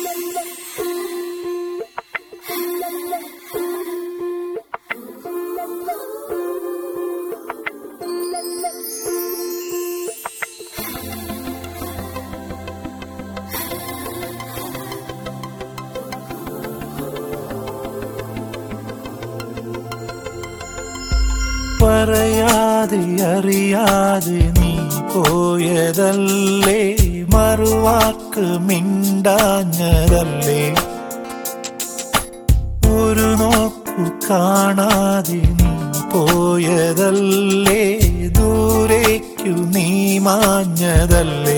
പറയാതെ അറിയാതെ നീ പോയതല്ലേ മറുവാക്ക് മിണ്ടാഞ്ഞതല്ലേ ഒരു നോക്കു കാണാതെ നീ പോയതല്ലേ ദൂരേക്കു നീ മാഞ്ഞതല്ലേ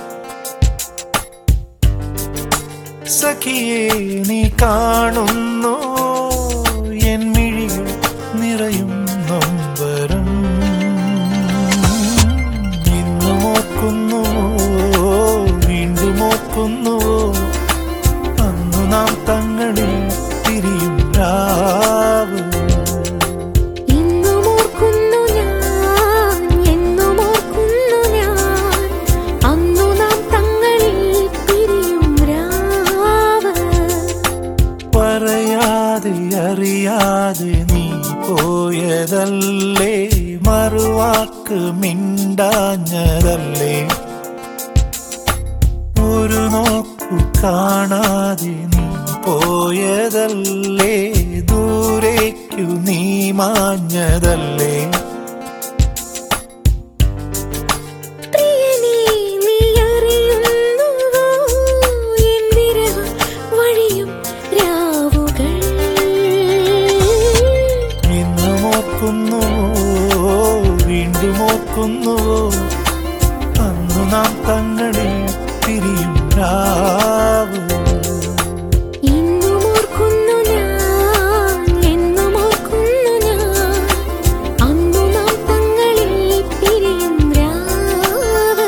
സഖിയെ നീ കാണുന്നു എൻ മിഴികൾ നിറയും നൊമ്പരം ഇന്നും ഓർക്കുന്നു വീണ്ടും ഓർക്കുന്നു അന്നു നാം തങ്ങളിൽ തിരിയും രാവ് ഇന്നും ഓർക്കുന്നു ഞാൻ എന്നും ഓർക്കുന്നു ഞാൻ അന്നു നാം തങ്ങളിൽ പിരിയും രാവ് പറയാതെ അറിയാതെ നീ പോയതല്ലേ മറുവാക്ക് മിണ്ടാഞ്ഞതല്ലേ ഒരു നോക്കു കാണാതെ നീ പോയതല്ലേ ദൂരേക്കു നീ മാഞ്ഞതല്ലേ പ്രിയനേ നീ അറിയുന്നുവോ എൻ വിരഹം വഴിയും രാവുകൾ ഇന്നും ഓർക്കുന്നുവോ വീണ്ടും ഓർക്കുന്നുവോ അന്നു നാം തങ്ങളിൽ പിരിയും രാവ് ഇന്നും ഓർക്കുന്നു ഞാൻ എന്നും ഓർക്കുന്നു ഞാൻ അന്നു നാം തങ്ങളിൽ പിരിയും രാവ്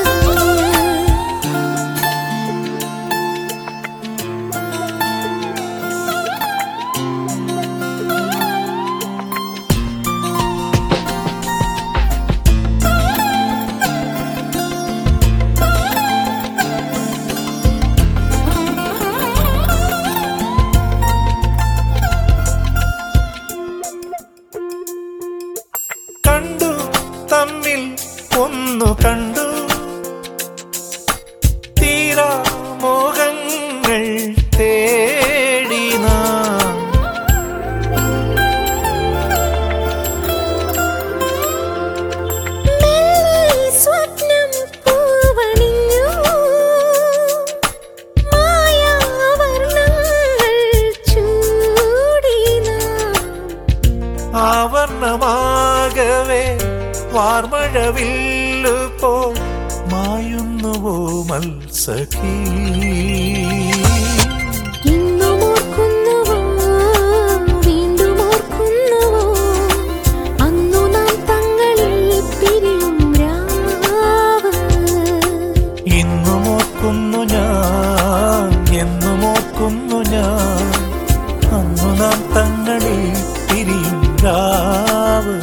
കണ്ടു തമ്മിൽ ഒന്നു കണ്ടു തീരാ മോഹങ്ങൾ തേടി നാം മെല്ലെ സ്വപ്നം പൂവണിഞ്ഞു മായാവർണ്ണങ്ങൾ ചൂടി നാം ആവർണമാകവേ വാർമഴവില്ലു പോ മായുന്നുവോ മത്സഖീ ഇന്നും ഓർക്കുന്നുവോ വീണ്ടും ഓർക്കുന്നുവോ അന്നു നാം തങ്ങളിൽ പിരിയും രാവ് ഇന്നും ഓർക്കുന്നു ഞാൻ എന്നും ഓർക്കുന്നു ഞാൻ അന്നു നാം തങ്ങളിൽ പിരിയും രാവ്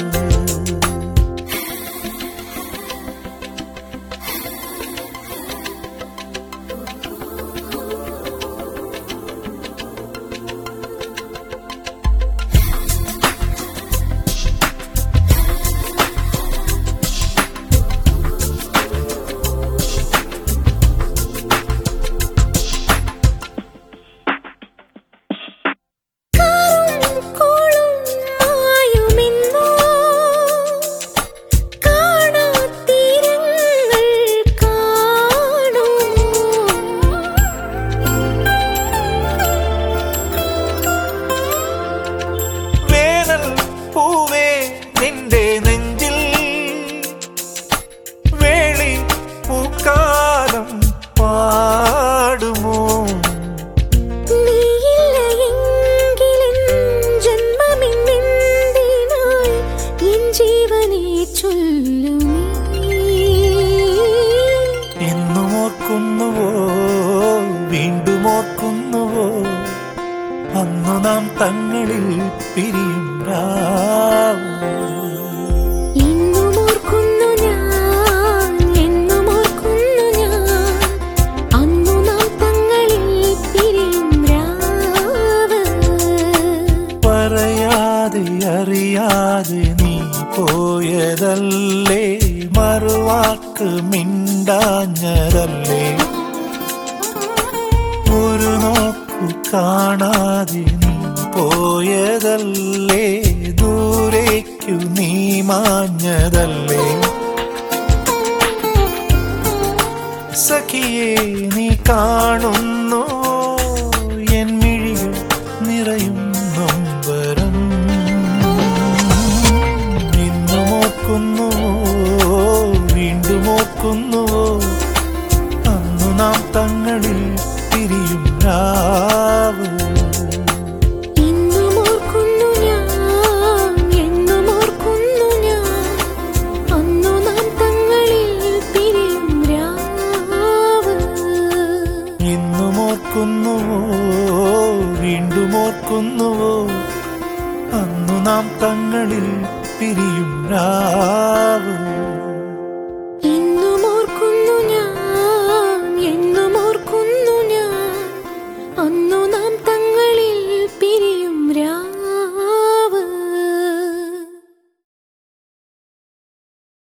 കാറും കോളും മായുമെന്നോ കാണാത്തീരങ്ങൾ കാണുമോ വേനൽ പൂവേ നിന്റെ നെഞ്ചിൽ വേളി പൂക്കാലം പാടുമോ നീയില്ല എങ്കിലെൻ ജന്മമിന്നെന്തിനായി എൻ ജീവനെ ചൊല്ലുമീ എന്നും ഓർക്കുന്നുവോ വീണ്ടും ഓർക്കുന്നുവോ അന്നു നാം തങ്ങളിൽ പിരിയും രാവ് ഇന്നും ഓർക്കുന്നു ഞാൻ എന്നും ഓർക്കുന്നു ഞാൻ അന്നു നാം തങ്ങളിൽ പിരി വാക്കു കാണാതെ നീ പോയതല്ലേ ദൂരേക്കു നീ മാഞ്ഞതല്ലേ സഖിയെ നീ കാണുന്നു എൻ മിഴികൾ നിറയും നൊമ്പരം ഇന്നു മോക്കുന്നു വീണ്ടും ഓർക്കുന്നുവോ അന്നു നാം തങ്ങളിൽ പിരിയും രാവ് ഇന്നും ഓർക്കുന്നു ഞാൻ എന്നും ഓർക്കുന്നു ഞാൻ അന്നു നാം തങ്ങളിൽ പിരിയും രാവ് ഇന്നും ഓർക്കുന്നുവോ വീണ്ടും ഓർക്കുന്നുവോ അന്നു നാം തങ്ങളിൽ പിരിയും രാവ്